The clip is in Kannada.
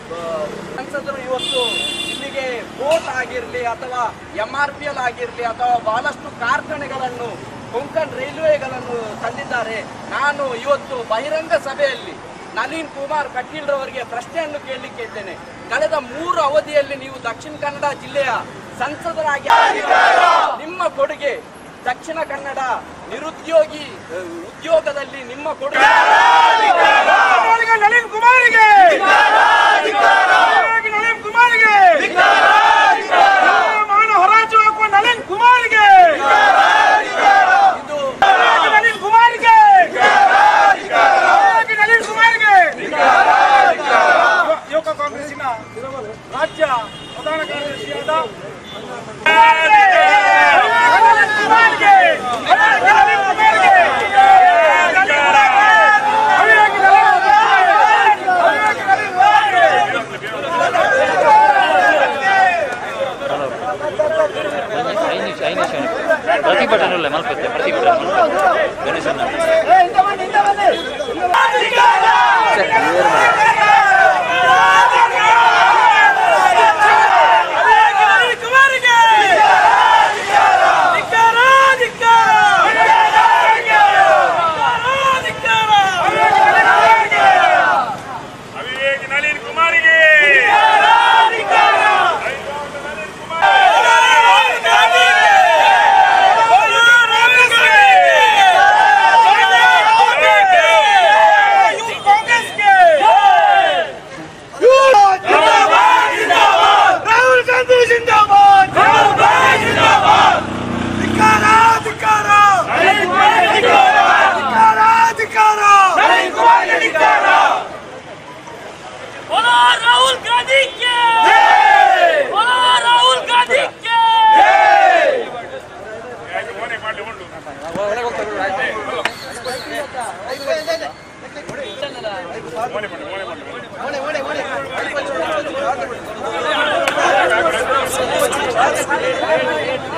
ಆ, ಸಂಸದರು ಇವತ್ತು ಇಲ್ಲಿಗೆ ಬೋಟ್ ಆಗಿರಲಿ ಅಥವಾ ಎಂ ಆರ್ ಪಿ ಎಲ್ ಆಗಿರಲಿ ಅಥವಾ ಬಹಳಷ್ಟು ಕಾರ್ಖಾನೆಗಳನ್ನು ಕೊಂಕಣ್ ರೈಲ್ವೆಗಳನ್ನು ತಂದಿದ್ದಾರೆ ನಾನು ಇವತ್ತು ಬಹಿರಂಗ ಸಭೆಯಲ್ಲಿ ನಳಿನ್ ಕುಮಾರ್ ಕಟೀಲ್ ರವರಿಗೆ ಪ್ರಶ್ನೆಯನ್ನು ಕೇಳಲಿಕ್ಕೆ ಇದ್ದೇನೆ ಕಳೆದ ಮೂರು ಅವಧಿಯಲ್ಲಿ ನೀವು ದಕ್ಷಿಣ ಕನ್ನಡ ಜಿಲ್ಲೆಯ ಸಂಸದರಾಗಿ ನಿಮ್ಮ ಕೊಡುಗೆ ದಕ್ಷಿಣ ಕನ್ನಡ ನಿರುದ್ಯೋಗಿ ಆ, ಉದ್ಯೋಗದಲ್ಲಿ ನಿಮ್ಮ ಕೊಡುಗೆ ನಳಿನ್ ಕುಮಾರಿಗೆ ನಳಿನ್ ಕುಮಾರಿಗೆ ಮಾನ ಹೊರಾಜು ಹಾಕುವ ನಳಿನ್ ಕುಮಾರಿಗೆ ಇದು ನಳಿನ್ ಕುಮಾರಿಗೆ ನಳಿನ್ ಕುಮಾರಿಗೆ ಯುವಕ ಕಾಂಗ್ರೆಸ್ಸಿನ ರಾಜ್ಯ ಪ್ರಧಾನ ಕಾರ್ಯದರ್ಶಿಯಾದ ನಳಿನ್ ಕುಮಾರ್ಗೆ ನಳಿನ್ ಕುಮಾರ್ಗೆ ಅವಿವೇಕಿ ನಳಿನ್ ಕುಮಾರ್ಗೆ ಅವಿವೇಕಿ ನಳಿನ್ ಕುಮಾರ್ಗೆ ಐದು ನಿಮಿಷ ಐದು ನಿಮಿಷ ಪ್ರತಿಭಟನೆ ಮಲ್ಪತ್ತೆ ಪ್ರತಿಭಟನೆ ಗಣೇಶನ ನಳಿನ್ ಕುಮಾರ್ಗೆ ಧಿಕ್ಕಾರ ಧಿಕ್ಕಾರ ಧಿಕ್ಕಾರ ಅವಿವೇಕ್ ನಳಿನ್ ಕುಮಾರಿಗೆ ರಾಹುಲ್ ಗಾಂಧಿ ಜಿಂದಾಬಾದ್ ಧಿಕ್ಕಾರ ಧಿಕ್ಕಾರ ಧಿಕ್ಕಾರ ಧಿಕ್ಕಾರ बोलो राहुल गांधी के बोलो राहुल गांधी के ಯಾಕೆ ಮೋನೆ ಮಾಡ್ಲಿ ಉಂಟು ಮೋನೆ ಮಾಡಿ ಮೋನೆ ಮಾಡಿ ಿ